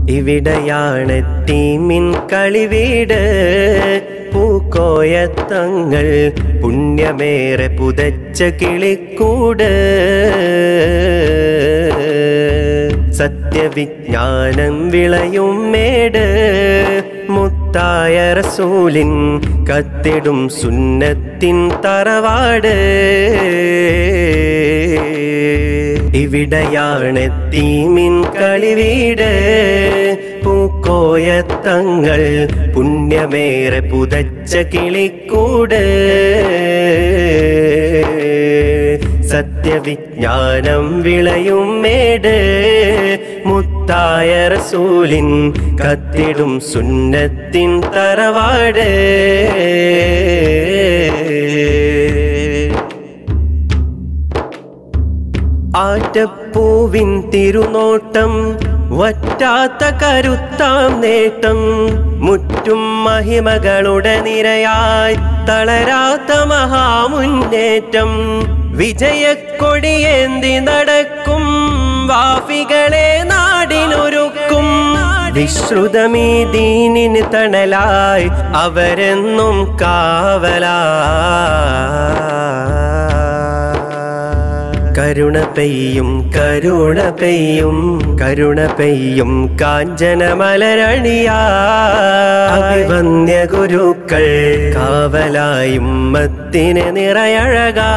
ഇവിടെയാണ് തീമിൻ കളിവീട് പൂക്കോയത്തങ്ങൾ പുണ്യമേറെ പുതച്ച കിളിക്കൂട് സത്യവിജ്ഞാനം വിളയും മേട് മുത്തായ റസൂലിൻ കത്തിടും സുന്നത്തിൻ തറവാട് ഇവിടെയാണ് തീമിൻ കളിവീട് പൂക്കോയത്തങ്ങൾ പുണ്യമേറെ പുതച്ച കിളിക്കൂട് സത്യവിജ്ഞാനം വിളയും മേട് മുത്തായ റസൂലിൻ കത്തിടും സുന്നത്തിൻ തറവാട് ആറ്റപ്പൂവിൻ തിരുനോട്ടം വറ്റാത്ത കരുത്താം നേട്ടം മുറ്റും മഹിമകളുടെ നിരയായി തളരാത്ത മഹാമുന്നേറ്റം വിജയക്കൊടിയേന്തി നടക്കും വാഫികളെ നാടിനൊരുക്കും വിശ്രുതമീ ദീനിന് തണലായി അവരെന്നും കാവലാ കരുണ പെയ്യും കരുണ പെയ്യും കരുണ പെയ്യും കാഞ്ചന മലരണിയാ അഭിവന്യ ഗുരുക്കൾ കാവലായും മത്തിന് നിറയഴകാ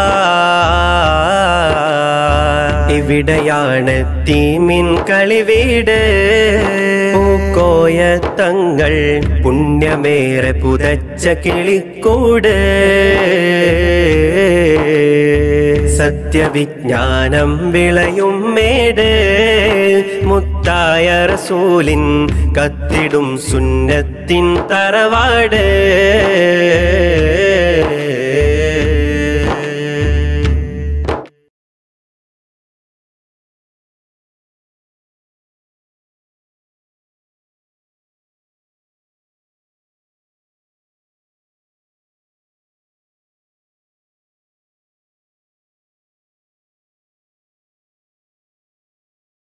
ഇവിടെയാണ് തീമിൻ കളിവീട് പൂക്കോയ തങ്ങൾ പുണ്യമേറെ പുതച്ച കിളിക്കൂട് സത്യവിജ്ഞാനം വിളയും മേട് മുത്തായ റസൂലിൻ കത്തിടും സുന്നത്തിൻ തറവാട്